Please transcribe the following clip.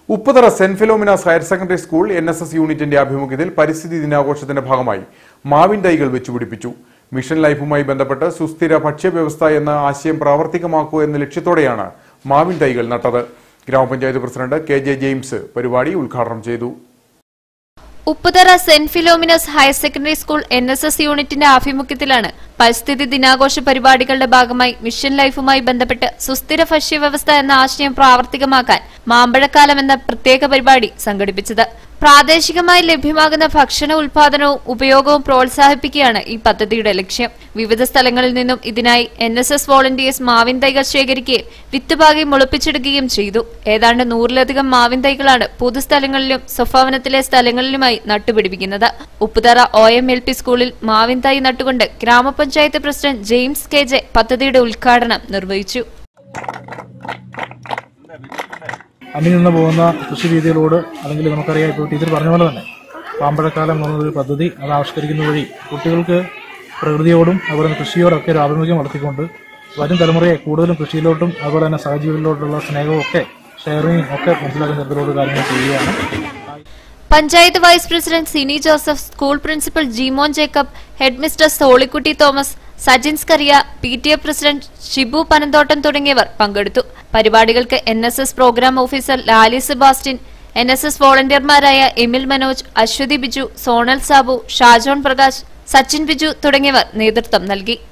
Upputhara Saint Philomena's higher secondary school N S S യൂണിറ്റിന്റെ ആഭിമുഖ്യത്തിൽ പരിസ്ഥിതി ദിനാഘോഷത്തിന്റെ ഭാഗമായി മാവിൻ തൈകൾ വെച്ചുപിടിപ്പിച്ചു മിഷൻ ലൈഫുമായി ബന്ധപ്പെട്ട് സുസ്ഥിര ഭക്ഷ്യവ്യവസ്ഥ എന്ന ആശയം പ്രാവർത്തികമാക്കുക എന്ന ലക്ഷ്യത്തോടെയാണ് മാവിൻ തൈകൾ നട്ടത് ഗ്രാമപഞ്ചായത്ത് പ്രസിഡന്റ് കെ ജെ ജെയിംസ് പരിപാടി ഉദ്ഘാടനം ചെയ്തു Upputhara Saint Philomena's higher secondary school N S S യൂണിറ്റിന്റെ ആഭിമുഖ്യത്തിലാണ് പരിസ്ഥിതി ദിനാഘോഷ പരിപാടികളുടെ ഭാഗമായി മിഷൻ ലൈഫുമായി ബന്ധപ്പെട്ട് സുസ്ഥിര ഭക്ഷ്യവ്യവസ്ഥ എന്ന ആശയം പ്രാവർത്തികമാക്കാൻ മാമ്പഴക്കാലം എന്ന പ്രത്യേക പരിപാടി സംഘടിപ്പിച്ചത് പ്രാദേശികമായി ലഭ്യമാകുന്ന ഭക്ഷണ ഉൽപാദനവും ഉപയോഗവും പ്രോത്സാഹിപ്പിക്കുകയാണ് ഈ പദ്ധതിയുടെ ലക്ഷ്യം വിവിധ സ്ഥലങ്ങളിൽ നിന്നും ഇതിനായി എൻ എസ് എസ് വോളണ്ടിയേഴ്സ് മാവിൻ തൈകൾ ശേഖരിക്കുകയും വിത്തുപാകി മുളപ്പിച്ചെടുക്കുകയും ചെയ്തു ഏതാണ്ട് നൂറിലധികം മാവിൻ തൈകളാണ് പൊതുസ്ഥലങ്ങളിലും സ്വഭവനത്തിലെ സ്ഥലങ്ങളിലുമായി നട്ടുപിടിപ്പിക്കുന്നത് Upputhara O M L P സ്കൂളിൽ മാവിൻ തൈ നട്ടുകൊണ്ട് ഗ്രാമപഞ്ചായത്ത് പ്രസിഡന്റ് ജെയിംസ് കെ ജെ പദ്ധതിയുടെ ഉദ്ഘാടനം നിർവഹിച്ചു അന്യം നിന്ന് പോകുന്ന കൃഷി രീതികളോട് അല്ലെങ്കിൽ നമുക്കറിയാം ഇപ്പോൾ ടീച്ചർ പറഞ്ഞ പോലെ തന്നെ പാമ്പഴക്കാലം എന്നുള്ളൊരു പദ്ധതി അത് ആവിഷ്കരിക്കുന്ന വഴി കുട്ടികൾക്ക് പ്രകൃതിയോടും അതുപോലെ തന്നെ കൃഷിയോടൊക്കെ ഒരു ആഭിമുഖ്യം വളർത്തിക്കൊണ്ട് വരും തലമുറയെ കൂടുതലും കൃഷിയിലോട്ടും അതുപോലെ തന്നെ സഹജീവികളിലോട്ടുള്ള സ്നേഹവും ഒക്കെ ഷെയറിങ്ങും ഒക്കെ മനസ്സിലാക്കുന്ന തരത്തിലുള്ള കാര്യങ്ങൾ ചെയ്യുകയാണ് panchayat vice president Sini Joseph school principal Jimon Jacob head mister Solikutty Thomas Sajins Kariya P T A president Shibu Panamthottam തുടങ്ങിയവർ പങ്കെടുത്തു പരിപാടികൾക്ക് N S S program officer Lali Sebastian N S S വോളണ്ടിയർമാരായ എമിൽ മനോജ് അശ്വതി ബിജു സോണൽ സാബു ഷാജോൺ പ്രകാശ് സച്ചിൻ ബിജു തുടങ്ങിയവർ നേതൃത്വം നൽകി